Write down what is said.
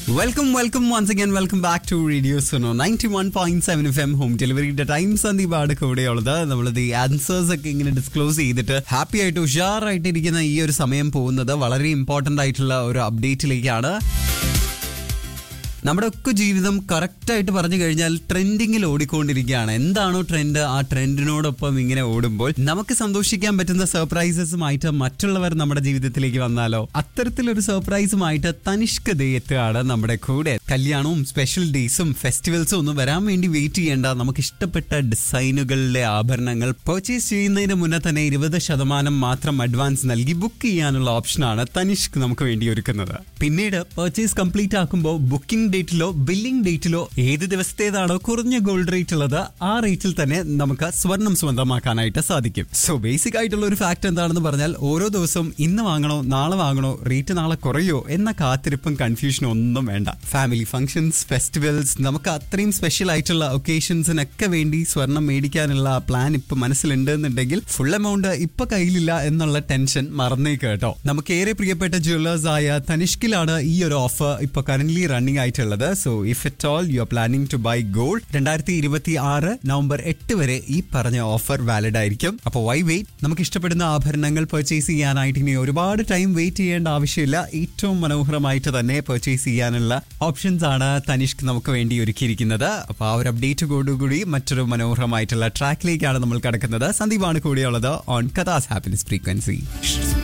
welcome welcome once again welcome back to radio Suno ninety one point seven F M home ഡെലിവറിയുടെ time സന്ദീപാണ് കൂടെയുള്ളത് നമ്മൾ ഈ answers ഒക്കെ ഇങ്ങനെ ഡിസ്ക്ലോസ് ചെയ്തിട്ട് ഹാപ്പി ആയിട്ട് ഉഷാറായിട്ട് ഇരിക്കുന്ന ഈ ഒരു സമയം പോകുന്നത് വളരെ ഇമ്പോർട്ടന്റ് ആയിട്ടുള്ള ഒരു അപ്ഡേറ്റിലേക്കാണ് നമ്മുടെ ഒക്കെ ജീവിതം കറക്റ്റ് ആയിട്ട് പറഞ്ഞു കഴിഞ്ഞാൽ ട്രെൻഡിങ്ങിൽ ഓടിക്കൊണ്ടിരിക്കുകയാണ് എന്താണോ ട്രെൻഡ് ആ ട്രെൻഡിനോടൊപ്പം ഇങ്ങനെ ഓടുമ്പോൾ നമുക്ക് സന്തോഷിക്കാൻ പറ്റുന്ന സർപ്രൈസസുമായിട്ട് മറ്റുള്ളവർ നമ്മുടെ ജീവിതത്തിലേക്ക് വന്നാലോ അത്തരത്തിലൊരു സർപ്രൈസുമായിട്ട് തനിഷ്ക് ദേ എത്തുകയാണ് നമ്മുടെ കൂടെ കല്യാണവും സ്പെഷ്യൽ ഡേയ്സും ഫെസ്റ്റിവൽസും ഒന്നും വരാൻ വേണ്ടി വെയിറ്റ് ചെയ്യേണ്ട നമുക്ക് ഇഷ്ടപ്പെട്ട ഡിസൈനുകളിലെ ആഭരണങ്ങൾ പർച്ചേസ് ചെയ്യുന്നതിന് മുന്നേ തന്നെ ഇരുപത് ശതമാനം മാത്രം അഡ്വാൻസ് നൽകി ബുക്ക് ചെയ്യാനുള്ള ഓപ്ഷനാണ് തനിഷ്ക് നമുക്ക് വേണ്ടി ഒരുക്കുന്നത് പിന്നീട് പർച്ചേസ് കംപ്ലീറ്റ് ആക്കുമ്പോൾ ബുക്കിംഗ് ഡേറ്റിലോ ബില്ലിംഗ് ഡേറ്റിലോ ഏത് ദിവസത്തേതാണോ കുറഞ്ഞ ഗോൾഡ് റേറ്റ് ഉള്ളത് ആ റേറ്റിൽ തന്നെ നമുക്ക് സ്വർണം സ്വന്തമാക്കാനായിട്ട് സാധിക്കും സോ ബേസിക് ആയിട്ടുള്ള ഒരു ഫാക്ട് എന്താണെന്ന് പറഞ്ഞാൽ ഓരോ ദിവസവും ഇന്ന് വാങ്ങണോ നാളെ വാങ്ങണോ റേറ്റ് നാളെ കുറയോ എന്ന കാത്തിരിപ്പും കൺഫ്യൂഷനും ഒന്നും വേണ്ട ഫാമിലി ഫംഗ്ഷൻസ് ഫെസ്റ്റിവൽസ് നമുക്ക് അത്രയും സ്പെഷ്യൽ ആയിട്ടുള്ള ഒക്കേഷൻസിനൊക്കെ വേണ്ടി സ്വർണം മേടിക്കാനുള്ള പ്ലാൻ ഇപ്പൊ മനസ്സിലുണ്ട് എന്നുണ്ടെങ്കിൽ ഫുൾ എമൗണ്ട് ഇപ്പൊ കയ്യിലില്ല എന്നുള്ള ടെൻഷൻ മറന്നേക്ക് കേട്ടോ നമുക്ക് ഏറെ പ്രിയപ്പെട്ട ജ്വല്ലേഴ്സ് ആയ തനിഷ്കിലാണ് ഈ ഒരു ഓഫർ ഇപ്പൊ കറന്റ് റണ്ണിംഗ് ആയിട്ടുള്ളത് so if at all you are planning to buy gold രണ്ടായിരത്തി ഇരുപത്തി ആറ് നവംബർ എട്ട് വരെ ഈ പറഞ്ഞ ഓഫർ വാലിഡ് ആയിരിക്കും അപ്പോൾ വൈ വെയിറ്റ് നമുക്ക് ഇഷ്ടപ്പെടുന്ന ആഭരണങ്ങൾ പർച്ചേസ് ചെയ്യാനായിട്ട് ഇനി ഒരുപാട് ടൈം വെയിറ്റ് ചെയ്യേണ്ട ആവശ്യമില്ല ഏറ്റവും മനോഹരമായിട്ട് തന്നെ പർച്ചേസ് ചെയ്യാനുള്ള ഓപ്ഷൻസ് ആണ് തനിഷ്ക് നമുക്ക് വേണ്ടി ഒരുക്കിയിരിക്കുന്നത് അപ്പോൾ ആ ഒരു അപ്ഡേറ്റ് കൂടി മറ്റൊരു മനോഹരമായിട്ടുള്ള ട്രാക്കിലേക്കാണ് നമ്മൾ കിടക്കുന്നത് സന്ദീപാണ് കൂടെയുള്ളത് ഓൺ കഥാസ് ഹാപ്പിനെസ് ഫ്രീക്വൻസി